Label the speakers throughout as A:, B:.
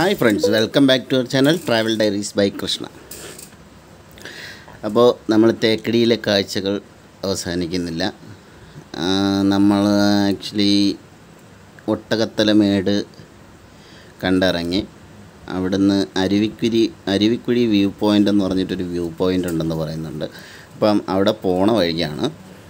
A: Hi friends welcome back to our channel travel diaries by Krishna അപ്പോൾ നമ്മൾ തേക്കടിയിലെ കാഴ്ചകൾ അവസാനിക്കുന്നില്ല ആ, നമ്മൾ ആക്ച്വലി ഒട്ടകത്തലമേട് കണ്ടിറങ്ങി അവിടുന്ന് അരുവിക്കുരി അരുവിക്കുഴി വ്യൂ പോയിൻ്റ് എന്ന് പറഞ്ഞിട്ടൊരു വ്യൂ പോയിൻ്റ് ഉണ്ടെന്ന് പറയുന്നുണ്ട് അപ്പം അവിടെ പോണ വഴിയാണ്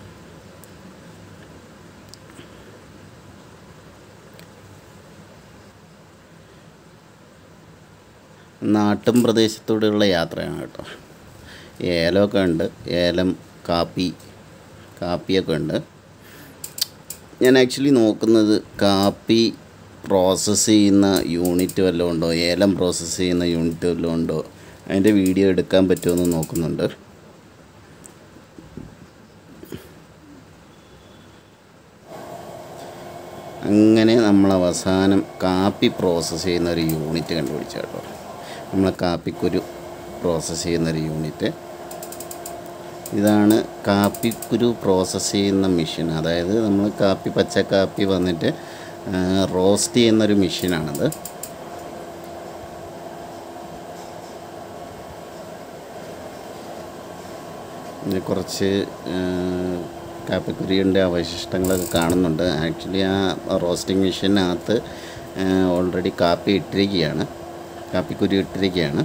A: നാട്ടും പ്രദേശത്തൂടെയുള്ള യാത്രയാണ് കേട്ടോ ഏലമൊക്കെ ഉണ്ട് ഏലം കാപ്പി കാപ്പിയൊക്കെ ഉണ്ട് ഞാൻ ആക്ച്വലി നോക്കുന്നത് കാപ്പി പ്രോസസ്സ് ചെയ്യുന്ന യൂണിറ്റ് വല്ലതും ഉണ്ടോ ഏലം പ്രോസസ്സ് ചെയ്യുന്ന യൂണിറ്റ് വല്ലതും ഉണ്ടോ അതിൻ്റെ വീഡിയോ എടുക്കാൻ പറ്റുമെന്ന് നോക്കുന്നുണ്ട് അങ്ങനെ നമ്മൾ അവസാനം കാപ്പി പ്രോസസ്സ് ചെയ്യുന്ന ഒരു യൂണിറ്റ് കണ്ടുപിടിച്ച കേട്ടോ നമ്മൾ കാപ്പിക്കുരു പ്രോസസ്സ് ചെയ്യുന്ന ഒരു യൂണിറ്റ് ഇതാണ് കാപ്പിക്കുരു പ്രോസസ്സ് ചെയ്യുന്ന മെഷീൻ അതായത് നമ്മൾ കാപ്പി പച്ച കാപ്പി വന്നിട്ട് റോസ്റ്റ് ചെയ്യുന്നൊരു മെഷീനാണത് പിന്നെ കുറച്ച് കാപ്പിക്കുരിയുടെ അവശിഷ്ടങ്ങളൊക്കെ കാണുന്നുണ്ട് ആക്ച്വലി ആ റോസ്റ്റിംഗ് മെഷീനകത്ത് ഓൾറെഡി കാപ്പി ഇട്ടിരിക്കുകയാണ് കാപ്പിക്കുരി ഇട്ടിരിക്കുകയാണ്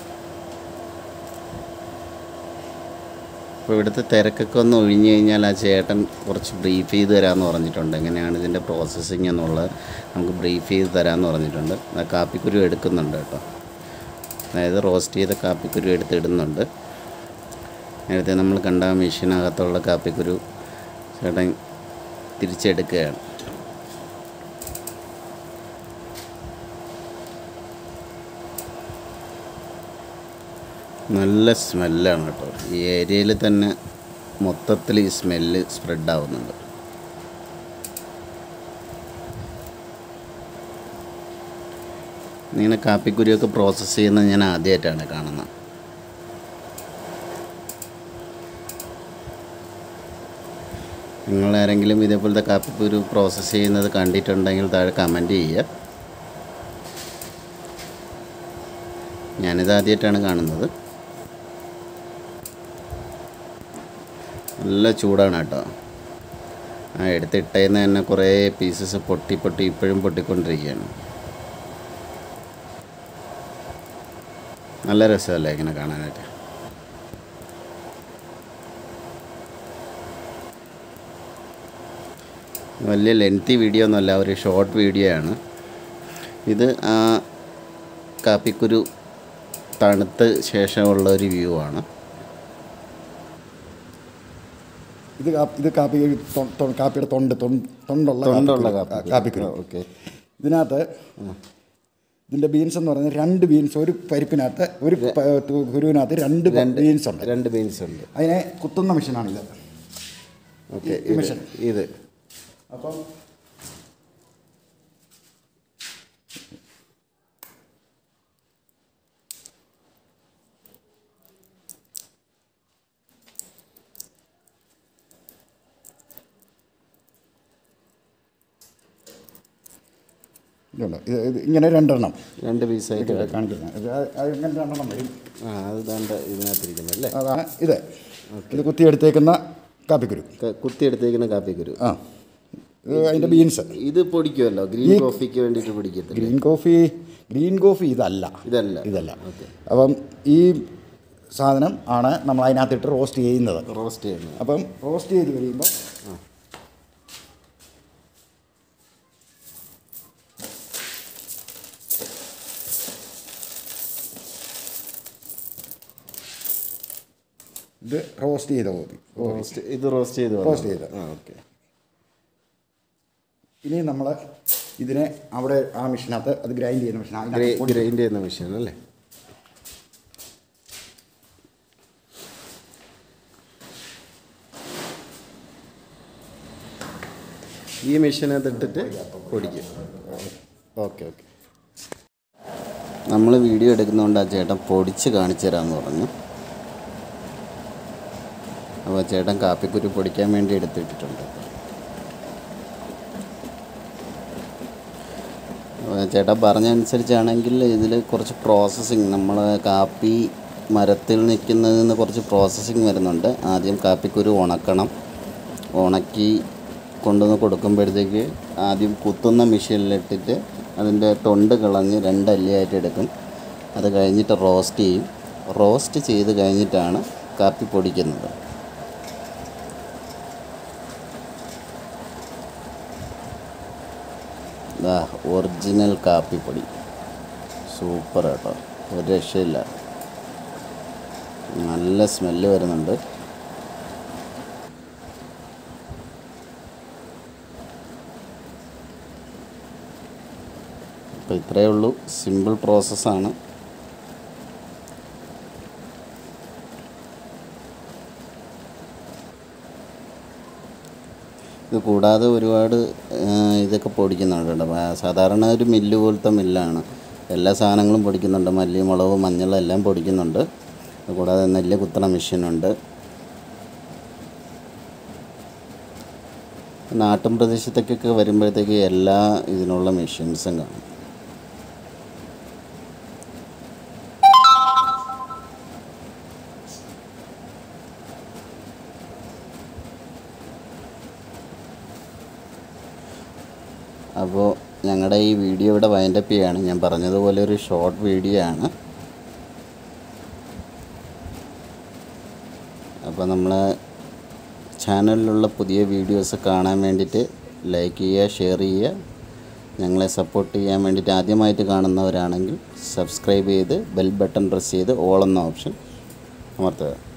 A: അപ്പോൾ ഇവിടുത്തെ തിരക്കൊക്കെ ഒന്ന് ഒഴിഞ്ഞു കഴിഞ്ഞാൽ ആ ചേട്ടൻ കുറച്ച് ബ്രീഫ് ചെയ്ത് തരാമെന്ന് പറഞ്ഞിട്ടുണ്ട് എങ്ങനെയാണ് ഇതിൻ്റെ പ്രോസസ്സിങ് എന്നുള്ളത് നമുക്ക് ബ്രീഫ് ചെയ്ത് തരാമെന്ന് പറഞ്ഞിട്ടുണ്ട് ആ കാപ്പിക്കുരു എടുക്കുന്നുണ്ട് കേട്ടോ അതായത് റോസ്റ്റ് ചെയ്ത കാപ്പിക്കുരു എടുത്ത് ഇടുന്നുണ്ട് നേരത്തെ നമ്മൾ കണ്ട ആ മെഷീനകത്തുള്ള കാപ്പിക്കുരു ചേട്ടൻ തിരിച്ചെടുക്കുകയാണ് നല്ല സ്മെല്ലാണ് കേട്ടോ ഈ ഏരിയയിൽ തന്നെ മൊത്തത്തിൽ ഈ സ്മെല്ല് സ്പ്രെഡ് ആവുന്നുണ്ട് ഇങ്ങനെ കാപ്പിക്കുരിയൊക്കെ പ്രോസസ്സ് ചെയ്യുന്നത് ഞാൻ ആദ്യമായിട്ടാണ് കാണുന്നത് നിങ്ങളാരെങ്കിലും ഇതേപോലത്തെ കാപ്പിക്കുരു പ്രോസസ്സ് ചെയ്യുന്നത് കണ്ടിട്ടുണ്ടെങ്കിൽ താഴെ കമൻറ്റ് ചെയ്യുക ഞാനിത് ആദ്യമായിട്ടാണ് കാണുന്നത് നല്ല ചൂടാണ് കേട്ടോ ആ എടുത്തിട്ടേന്ന് തന്നെ കുറേ പീസസ് പൊട്ടി പൊട്ടി ഇപ്പോഴും പൊട്ടിക്കൊണ്ടിരിക്കുകയാണ് നല്ല രസമല്ലേ ഇങ്ങനെ കാണാനായിട്ട് വലിയ ലെങ്തി വീഡിയോ ഒന്നുമല്ല ഒരു ഷോർട്ട് വീഡിയോ ആണ് ഇത് ആ കാപ്പിക്കുരു തണുത്ത ശേഷമുള്ള ഒരു വ്യൂ ആണ്
B: ഇത് കാപ്പി ഇത് കാപ്പി തൊ- തൊ- കാപ്പിയുടെ തൊണ്ട് തൊണ്ട് തൊണ്ടുള്ള
A: തൊണ്ടുള്ള
B: കാപ്പിക്കുരു.
A: കാപ്പിക്കുരു.
B: കാപ്പിക്കുരു
A: ഓക്കെ
B: ഇതിനകത്ത് ഇതിൻ്റെ ബീൻസ് എന്ന് പറയുന്നത് രണ്ട് ബീൻസ് ഒരു പരിപ്പിനകത്ത് ഒരു പ- തു- കുരുവിനകത്ത് രണ്ട് ബീൻസ് ഉണ്ട്
A: രണ്ട് ബീൻസ് ഉണ്ട്
B: അതിനെ കുത്തുന്ന മെഷീനാണിത്
A: ഓക്കെ
B: ഈ മെഷീൻ
A: ഇത്
B: അപ്പം ഇതുണ്ട് ഇത് ഇത് ഇങ്ങനെ രണ്ടെണ്ണം
A: രണ്ട് പീസായിട്ട്
B: ഇത് കാണിക്കുന്നത് ഇത് അത് അത് ഇങ്ങനെ രണ്ടെണ്ണം വരും
A: ആ അത് ദാണ്ട് ഇതിനകത്തിരിക്കുന്നത് അല്ലേ
B: അതാണ് ഇത് ഇത് കുത്തിയെടുത്തേക്കുന്ന കാപ്പിക്കുരു
A: ക- കുത്തിയെടുത്തേക്കുന്ന കാപ്പിക്കുരു
B: ആ ഇത് അതിൻ്റെ ബീൻസ്
A: ഇത് പൊടിക്കുമല്ലോ ഗ്രീൻ കോഫിക്ക് വേണ്ടിയിട്ട് പൊടിക്കത്തില്ല
B: ഗ്രീൻ കോഫി ഗ്രീൻ കോഫി ഇതല്ല
A: ഇതല്ല
B: ഇതല്ല
A: ഓക്കെ
B: അപ്പം ഈ സാധനം ആണ് നമ്മൾ അതിനകത്തിട്ട് റോസ്റ്റ് ചെയ്യുന്നത്
A: റോസ്റ്റ് ചെയ്യുന്നത്
B: അപ്പം റോസ്റ്റ് ചെയ്ത് കഴിയുമ്പോൾ ഇത് റോസ്റ്റ് ചെയ്ത കോപ്പി
A: റോസ്റ്റ് ഇത് റോസ്റ്റ് ചെയ്ത്
B: റോസ്റ്റ് ചെയ്ത്.
A: ആ ഓക്കെ
B: ഇനി നമ്മൾ ഇതിനെ അവിടെ ആ മെഷീനകത്ത് അത് ഗ്രൈൻഡ് ചെയ്യുന്ന മെഷീൻ അതിനകത്ത് പൊടി-
A: ഗ്രൈൻഡ് ചെയ്യുന്ന മെഷീൻ അല്ലേ ഈ മെഷീനകത്ത് ഇട്ടിട്ട് പൊടിക്കും ഓക്കെ ഓക്കെ നമ്മൾ വീഡിയോ എടുക്കുന്നതുകൊണ്ട് ആ ചേട്ടൻ പൊടിച്ച് കാണിച്ചു തരാമെന്ന് പറഞ്ഞു അപ്പോൾ ചേട്ടൻ കാപ്പിക്കുരു പൊടിക്കാൻ വേണ്ടി എടുത്തിട്ടിട്ടുണ്ട് ചേട്ടാ പറഞ്ഞ അനുസരിച്ചാണെങ്കിൽ ഇതിൽ കുറച്ച് പ്രോസസ്സിങ് നമ്മൾ കാപ്പി മരത്തിൽ നിൽക്കുന്നതിൽ നിന്ന് കുറച്ച് പ്രോസസ്സിങ് വരുന്നുണ്ട് ആദ്യം കാപ്പിക്കുരു ഉണക്കണം ഉണക്കി കൊണ്ടുവന്ന് കൊടുക്കുമ്പോഴത്തേക്ക് ആദ്യം കുത്തുന്ന മെഷീനിലിട്ടിട്ട് അതിൻ്റെ തൊണ്ട് കളഞ്ഞ് രണ്ടല്ലിയായിട്ട് എടുക്കും അത് കഴിഞ്ഞിട്ട് റോസ്റ്റ് ചെയ്യും റോസ്റ്റ് ചെയ്ത് കഴിഞ്ഞിട്ടാണ് കാപ്പി പൊടിക്കുന്നത് ഇതാ ഒറിജിനൽ കാപ്പിപ്പൊടി സൂപ്പർ കേട്ടോ ഒരു രക്ഷയില്ല നല്ല സ്മെല്ല് വരുന്നുണ്ട് അപ്പോൾ ഇത്രയേ ഉള്ളൂ സിമ്പിൾ പ്രോസസ്സാണ് ഇത് കൂടാതെ ഒരുപാട് ആ, ഇതൊക്കെ പൊടിക്കുന്നുണ്ട് കേട്ടോ ആ, സാധാരണ ഒരു മില്ല് പോലത്തെ മില്ലാണ് എല്ലാ സാധനങ്ങളും പൊടിക്കുന്നുണ്ട് മല്ലി മുളക് മഞ്ഞൾ എല്ലാം പൊടിക്കുന്നുണ്ട് അത് കൂടാതെ നെല്ല് കുത്തണ മെഷീനുണ്ട് നാട്ടിൻ പ്രദേശത്തേക്കൊക്കെ വരുമ്പോഴത്തേക്ക് എല്ലാ ഇതിനുള്ള മെഷീൻസും കാണും അപ്പോൾ ഞങ്ങളുടെ ഈ വീഡിയോ ഇവിടെ വൈൻഡപ്പ് ചെയ്യാണ് ഞാൻ പറഞ്ഞതുപോലെ ഒരു ഷോർട്ട് വീഡിയോ ആണ് അപ്പോൾ നമ്മൾ ചാനലിലുള്ള പുതിയ വീഡിയോസ് കാണാൻ വേണ്ടിയിട്ട് ലൈക്ക് ചെയ്യുക ഷെയർ ചെയ്യുക ഞങ്ങളെ സപ്പോർട്ട് ചെയ്യാൻ വേണ്ടിയിട്ട് ആദ്യമായിട്ട് കാണുന്നവരാണെങ്കിൽ സബ്സ്ക്രൈബ് ചെയ്ത് ബെൽ ബട്ടൺ പ്രസ് ചെയ്ത് ഓൾ എന്ന ഓപ്ഷൻ അമർത്തുക